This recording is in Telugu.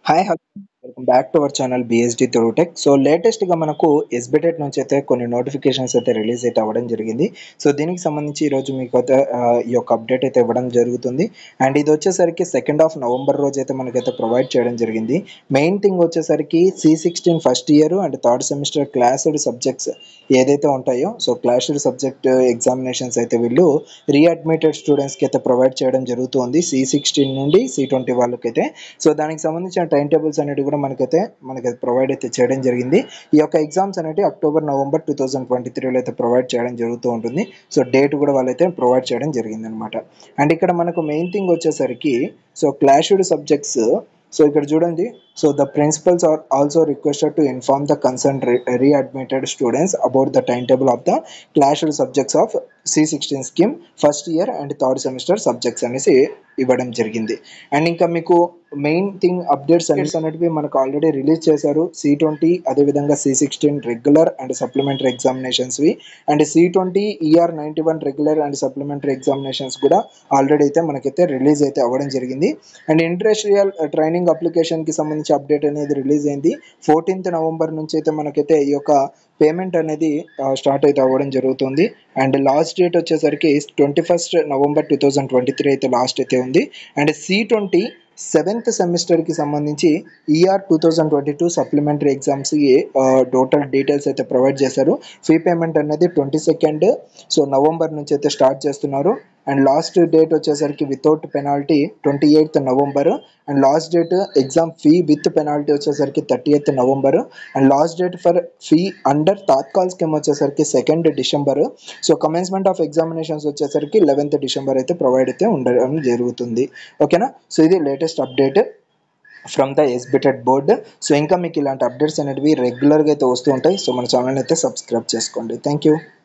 hi hello welcome back to our channel BSD tech so లేటెస్ట్గా మనకు ఎస్బిటెట్ నుంచి అయితే కొన్ని నోటిఫికేషన్స్ అయితే రిలీజ్ అయితే అవ్వడం జరిగింది సో దీనికి సంబంధించి ఈరోజు మీకు అయితే ఆ, ఈ యొక్క అప్డేట్ అయితే ఇవ్వడం జరుగుతుంది అండ్ ఇది వచ్చేసరికి సెకండ్ ఆఫ్ నవంబర్ రోజు అయితే మనకైతే ప్రొవైడ్ చేయడం జరిగింది మెయిన్ థింగ్ వచ్చేసరికి C sixteen first year and third semester clashed subjects ఏదైతే ఉంటాయో సో క్లాస్డ్ సబ్జెక్ట్ ఎగ్జామినేషన్స్ అయితే వీళ్ళు రీఅడ్మిటెడ్ స్టూడెంట్స్కి అయితే ప్రొవైడ్ చేయడం జరుగుతుంది సి సిక్స్టీన్ నుండి సి ట్వంటీ వాళ్ళకైతే సో దానికి సంబంధించిన టైం టేబుల్స్ అనేవి కూడా మనకైతే మనకి ప్రొవైడ్ అయితే చేయడం జరిగింది ఈ యొక్క ఎగ్జామ్స్ అనేవి October November two thousand twenty త్రీలో అయితే ప్రొవైడ్ చేయడం జరుగుతూ ఉంటుంది సో డేట్ కూడా వాళ్ళైతే ప్రొవైడ్ చేయడం జరిగింది అనమాట అండ్ ఇక్కడ మనకు మెయిన్ థింగ్ వచ్చేసరికి సో క్లాష్డ్ సబ్జెక్ట్స్ సో ఇక్కడ చూడండి so the principals are also requested to inform the concern readmitted students about the timetable of the clashed subjects of C sixteen scheme first year and third semester subjects అనేసి ఇవ్వడం జరిగింది అండ్ ఇంకా మీకు మెయిన్ థింగ్ అప్డేట్స్ అనేసి అనేటివి మనకు ఆల్రెడీ రిలీజ్ చేశారు సి ట్వంటీ అదేవిధంగా C sixteen regular and supplementary ఎగ్జామినేషన్స్వి and C twenty ER ninety one regular and supplementary examinations కూడా ఆల్రెడీ అయితే మనకైతే రిలీజ్ అయితే అవ్వడం జరిగింది అండ్ ఇండస్ట్రియల్ ట్రైనింగ్ అప్లికేషన్కి సంబంధించి అప్డేట్ అనేది రిలీజ్ అయింది ఫోర్టీన్త్ నవంబర్ నుంచి అయితే మనకైతే ఈ యొక్క పేమెంట్ అనేది స్టార్ట్ అయితే అవ్వడం జరుగుతుంది అండ్ లాస్ట్ డేట్ వచ్చేసరికి twenty first November two thousand twenty three అయితే లాస్ట్ అయితే ఉంది అండ్ సి ట్వంటీ సెవెంత్ సెమిస్టర్కి సంబంధించి ER two thousand twenty two supplementary ఎగ్జామ్స్కి టోటల్ డీటెయిల్స్ అయితే ప్రొవైడ్ చేశారు ఫీ పేమెంట్ అనేది ట్వంటీ సెకండ్ సో నవంబర్ నుంచి అయితే స్టార్ట్ చేస్తున్నారు అండ్ లాస్ట్ డేట్ వచ్చేసరికి without penalty twenty eighth November and last date exam fee with penalty వచ్చేసరికి thirty eighth November and last date for fee under Tatkal scheme వచ్చేసరికి second December so commencement of examinations వచ్చేసరికి లెవెన్త్ డిసెంబర్ అయితే ప్రొవైడ్ అయితే ఉండడం జరుగుతుంది ఓకేనా సో ఇది latest update from the SBTET board so ఇంకా మీకు ఇలాంటి అప్డేట్స్ అనేవి రెగ్యులర్గా అయితే వస్తూ ఉంటాయి సో మన ఛానల్ అయితే సబ్స్క్రైబ్ చేసుకోండి థ్యాంక్ యూ